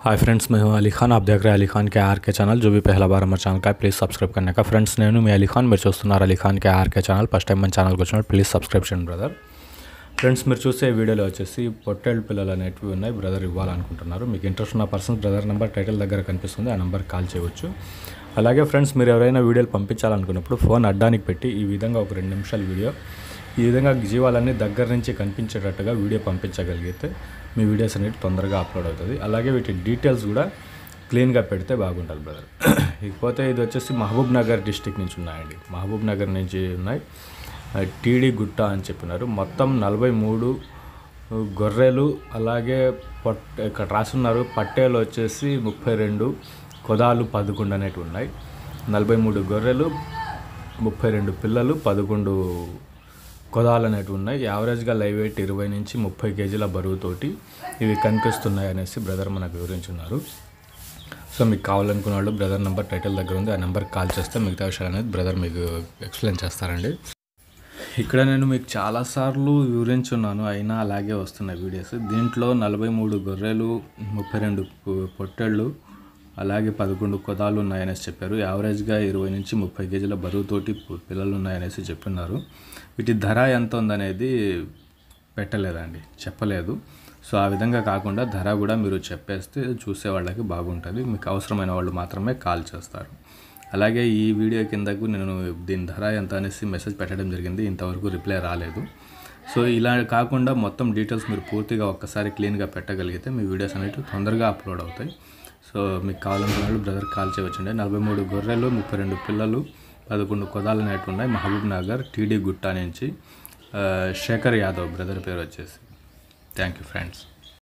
hi friends मैं हूं अली खान आप देख रहे हैं अली खान के आर के ఛానల్ जो भी पहला बार हमारे ఛానల్ का है ప్లీజ్ సబ్స్క్రైబ్ करने का ఫ్రెండ్స్ నేను మీ అలీ ఖాన్ మీరు చూస్తున్నారు Ali Khan K RK channel first time మన ఛానల్కి వచ్చినప్పుడు ప్లీజ్ సబ్స్క్రైబ్ చేయండి బ్రదర్ ఫ్రెండ్స్ మీరు చూసే వీడియోలో వచ్చేసి పొట్టేళ్ళు పిల్లలు అనేటివి ఉన్నాయి బ్రదర్ ఇవ్వాలనుకుంటున్నారు మీకు ఇంట్రెస్ట్ ఉన్న పర్సన్స్ బ్రదర్ నెంబర్ టైటిల్ దగ్గర కనిపిస్తుంది ఆ నెంబర్ కాల్ చేయవచ్చు అలాగే ఫ్రెండ్స్ మీరు ఎవరైనా వీడియోలు పంపించాలనుకున్నప్పుడు ఫోన్ అడ్డానికి పెట్టి ఈ విధంగా ఒక రెండు నిమిషాల వీడియో ఈ విధంగా జీవాలన్నీ దగ్గర నుంచి కనిపించేటట్టుగా వీడియో పంపించగలిగితే మీ వీడియోస్ అనేవి తొందరగా అప్లోడ్ అవుతుంది అలాగే వీటి డీటెయిల్స్ కూడా క్లీన్గా పెడితే బాగుంటుంది బ్రదర్ ఇకపోతే ఇది వచ్చేసి మహబూబ్ నగర్ డిస్టిక్ నుంచి ఉన్నాయండి మహబూబ్ నగర్ నుంచి ఉన్నాయి టీడీ గుట్ట అని చెప్పినారు మొత్తం నలభై మూడు గొర్రెలు అలాగే పొట్ ఇక్కడ రాసున్నారు పట్టేలు వచ్చేసి ముప్పై రెండు కొదాలు పదకొండు అనేటివి ఉన్నాయి నలభై మూడు గొర్రెలు ముప్పై రెండు పిల్లలు పదకొండు కొదాలు అనేటివి ఉన్నాయి యావరేజ్గా లైవ్ వెయిట్ ఇరవై నుంచి ముప్పై కేజీల బరువుతోటి ఇవి కనిపిస్తున్నాయి అనేసి బ్రదర్ మనకు వివరించున్నారు సో మీకు కావాలనుకున్న వాళ్ళు బ్రదర్ నెంబర్ టైటిల్ దగ్గర ఉంది ఆ నెంబర్కి కాల్ చేస్తే మిగతా విషయాలు అనేది బ్రదర్ మీకు ఎక్స్ప్లెయిన్ చేస్తారండి ఇక్కడ నేను మీకు చాలాసార్లు వివరించున్నాను అయినా అలాగే వస్తున్నాయి వీడియోస్ దీంట్లో నలభై మూడు గొర్రెలు ముప్పై రెండు పొ- పొట్టేళ్ళు అలాగే పదకొండు కొదాలు ఉన్నాయనేసి చెప్పారు యావరేజ్గా ఇరవై నుంచి ముప్పై కేజీల బరువుతోటి పు- పిల్లలు ఉన్నాయనేసి చెప్తున్నారు వీటి ధర ఎంత ఉందనేది పెట్టలేదండి చెప్పలేదు సో ఆ విధంగా కాకుండా ధర కూడా మీరు చెప్పేస్తే చూసే వాళ్ళకి బాగుంటుంది మీకు అవసరమైన వాళ్ళు మాత్రమే కాల్ చేస్తారు అలాగే ఈ వీడియో కిందకు నేను దీని ధర ఎంత అనేసి మెసేజ్ పెట్టడం జరిగింది ఇంతవరకు రిప్లై రాలేదు సో ఇలా కాకుండా మొత్తం డీటెయిల్స్ మీరు పూర్తిగా ఒక్కసారి క్లీన్గా పెట్టగలిగితే మీ వీడియోస్ అనేవి తొందరగా అప్లోడ్ అవుతాయి సో మీకు కావాలనుకున్న వాళ్ళు బ్రదర్ కాల్ చేయవచ్చండి నలభై మూడు గొర్రెలు ముప్పై రెండు పిల్లలు పదకొండు కొదాలు అనేవి ఉన్నాయి మహబూబ్ నగర్ టీడీ గుట్ట నుంచి ఆ, శేఖర్ యాదవ్ బ్రదర్ పేరు వచ్చేసి థ్యాంక్ యూ ఫ్రెండ్స్